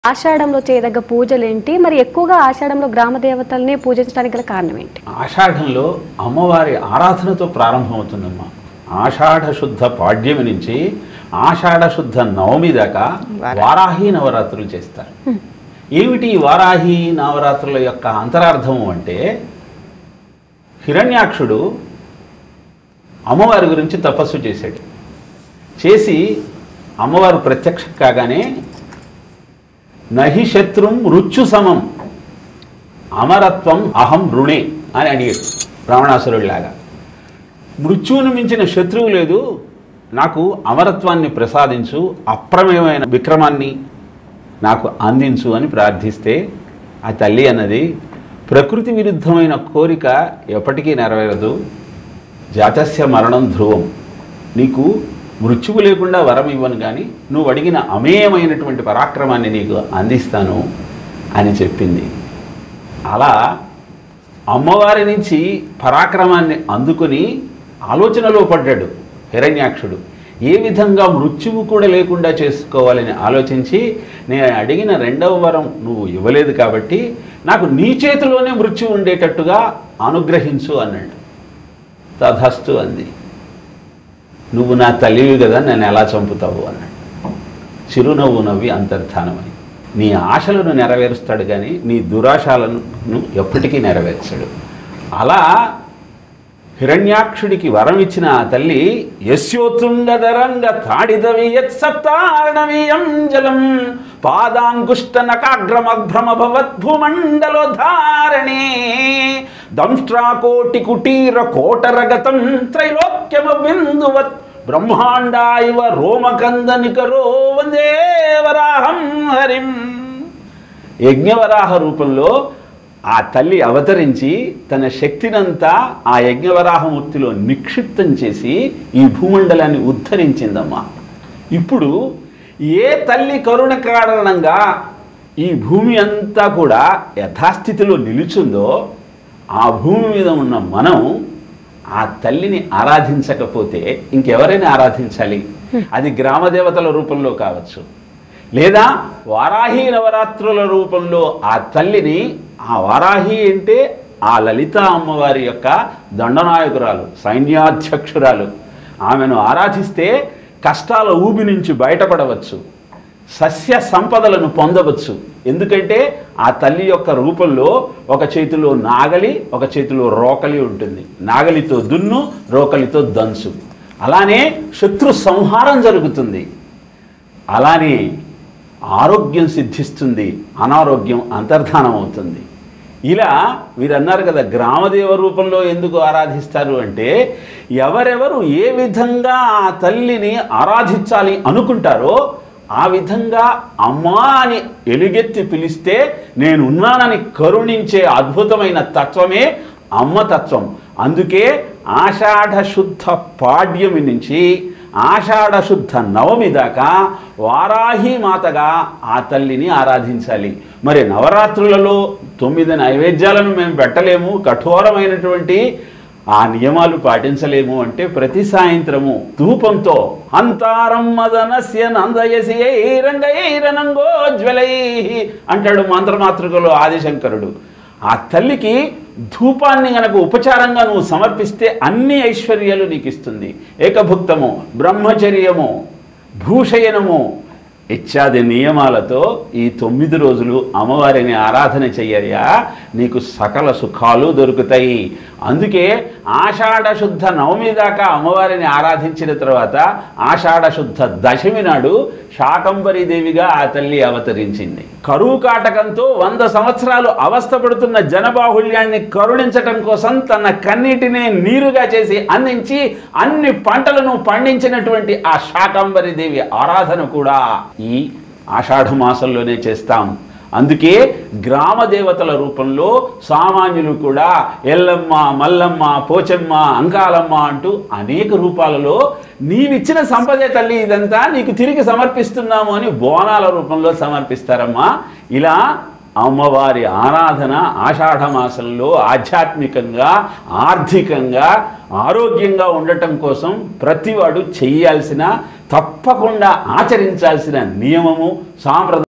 ఆషాఢంలో చేయదగ్గ పూజలు ఏంటి మరి ఎక్కువగా ఆషాఢంలో గ్రామ దేవతల్ని పూజించడానికి గల కారణం ఏంటి ఆషాఢంలో అమ్మవారి ఆరాధనతో ప్రారంభమవుతుందమ్మా ఆషాఢ శుద్ధ పాడ్యమి నుంచి ఆషాఢ శుద్ధ నవమి దాకా వారాహి నవరాత్రులు చేస్తారు ఏమిటి ఈ వారాహి నవరాత్రుల యొక్క అంతరార్థము అంటే హిరణ్యాక్షుడు అమ్మవారి గురించి తపస్సు చేశాడు చేసి అమ్మవారు ప్రత్యక్షం కాగానే నహి శత్రుం మృత్యు సమం అమరత్వం అహం రుణే అని అడిగాడు రావణాసురుడిలాగా మృత్యువును మించిన శత్రువు లేదు నాకు అమరత్వాన్ని ప్రసాదించు అప్రమేయమైన విక్రమాన్ని నాకు అందించు అని ప్రార్థిస్తే ఆ తల్లి అన్నది ప్రకృతి విరుద్ధమైన కోరిక ఎప్పటికీ నెరవేరదు జాతస్య మరణం ధ్రువం నీకు మృత్యువు లేకుండా వరం ఇవ్వను కానీ నువ్వు అడిగిన అమేయమైనటువంటి పరాక్రమాన్ని నీకు అందిస్తాను అని చెప్పింది అలా అమ్మవారి నుంచి పరాక్రమాన్ని అందుకొని ఆలోచనలో పడ్డాడు హిరణ్యాక్షుడు ఏ విధంగా మృత్యువు కూడా లేకుండా చేసుకోవాలని ఆలోచించి నేను అడిగిన రెండవ వరం నువ్వు ఇవ్వలేదు కాబట్టి నాకు నీ చేతిలోనే మృత్యు ఉండేటట్టుగా అనుగ్రహించు అన్నాడు తథస్తు అంది నువ్వు నా తల్లివి కదా నన్ను ఎలా చంపుతావు అన్నాడు చిరునవ్వు నవ్వి అంతర్ధానమని నీ ఆశలను నెరవేరుస్తాడు కానీ నీ దురాశాలను ఎప్పటికీ నెరవేర్చాడు అలా హిరణ్యాక్షుడికి వరం ఇచ్చిన ఆ తల్లి యస్యోతుంగదరంగ తాడిదవియత్ సప్తారణవీయం జలం పాదాంగుష్ట నకాగ్రమభ్రమ భవద్భూమండలోధారణే దంష్ట్రాకోటి కుటీర కోటరగతం త్రైలోక్యమ బిందువత్ బ్రహ్మాండా ఇవ రోమకంద నికరో వందే వరాహం హరిం యజ్ఞవరాహ రూపంలో ఆ తల్లి అవతరించి తన శక్తినంతా ఆ యజ్ఞవరాహమూర్తిలో నిక్షిప్తం చేసి ఈ భూమండలాన్ని ఉద్ధరించిందమ్మా ఇప్పుడు ఏ తల్లి కరుణ కారణంగా ఈ భూమి అంతా కూడా యథాస్థితిలో నిలుచుందో ఆ భూమి మీద ఉన్న మనం ఆ తల్లిని ఆరాధించకపోతే ఇంకెవరైనా ఆరాధించాలి అది గ్రామ దేవతల రూపంలో కావచ్చు లేదా వారాహి నవరాత్రుల రూపంలో ఆ తల్లిని ఆ వారాహి అంటే ఆ లలిత అమ్మవారి యొక్క దండనాయకురాలు సైన్యాధ్యక్షురాలు ఆమెను ఆరాధిస్తే కష్టాల ఊబి నుంచి బయటపడవచ్చు సస్య సంపదలను పొందవచ్చు ఎందుకంటే ఆ తల్లి యొక్క రూపంలో ఒక చేతిలో నాగలి ఒక చేతిలో రోకలి ఉంటుంది నాగలితో దున్ను రోకలితో దంచు అలానే శత్రు సంహారం జరుగుతుంది అలానే ఆరోగ్యం సిద్ధిస్తుంది అనారోగ్యం అంతర్ధానం అవుతుంది ఇలా మీరు అన్నారు కదా గ్రామదేవ రూపంలో ఎందుకు ఆరాధిస్తారు అంటే ఎవరెవరు ఏ విధంగా ఆ తల్లిని ఆరాధించాలి అనుకుంటారో ఆ విధంగా అమ్మా అని ఎలుగెత్తి పిలిస్తే నేను ఉన్నానని కరుణించే అద్భుతమైన తత్వమే అమ్మతత్వం అందుకే ఆషాఢ శుద్ధ పాడ్యమి నుంచి ఆషాఢ శుద్ధ నవమి దాకా వారాహి మాతగా ఆ తల్లిని ఆరాధించాలి మరి నవరాత్రులలో తొమ్మిది నైవేద్యాలను మేము పెట్టలేము కఠోరమైనటువంటి ఆ నియమాలు పాటించలేము అంటే ప్రతి సాయంత్రము ధూపంతో అంతారం మదనస్య నందయసి రంగైరనంగోజ్వలై అంటాడు మంత్రమాతృకలో ఆదిశంకరుడు ఆ తల్లికి ధూపాన్ని గనక ఉపచారంగా నువ్వు సమర్పిస్తే అన్ని ఐశ్వర్యాలు నీకు ఇస్తుంది ఏకభుక్తము బ్రహ్మచర్యము భూషయనము ఇత్యాది నియమాలతో ఈ తొమ్మిది రోజులు అమ్మవారిని ఆరాధన చెయ్యరియా నీకు సకల సుఖాలు దొరుకుతాయి అందుకే ఆషాఢ శుద్ధ నవమి దాకా అమ్మవారిని ఆరాధించిన తర్వాత ఆషాఢ శుద్ధ దశమి నాడు శాకంబరి దేవిగా ఆ తల్లి అవతరించింది కరువు కాటకంతో వంద సంవత్సరాలు అవస్థపడుతున్న జనబాహుళ్యాన్ని కరుణించటం కోసం తన కన్నీటినే నీరుగా చేసి అందించి అన్ని పంటలను పండించినటువంటి ఆ శాకంబరి దేవి ఆరాధన కూడా ఈ ఆషాఢ మాసంలోనే చేస్తాం అందుకే గ్రామ దేవతల రూపంలో సామాన్యులు కూడా ఎల్లమ్మ మల్లమ్మ పోచమ్మ అంకాలమ్మ అంటూ అనేక రూపాలలో నీవిచ్చిన సంపదే తల్లి ఇదంతా నీకు తిరిగి సమర్పిస్తున్నాము అని బోనాల రూపంలో సమర్పిస్తారమ్మా ఇలా అమ్మవారి ఆరాధన ఆషాఢ మాసంలో ఆధ్యాత్మికంగా ఆర్థికంగా ఆరోగ్యంగా ఉండటం కోసం ప్రతివాడు చేయాల్సిన తప్పకుండా ఆచరించాల్సిన నియమము సాంప్రదాయం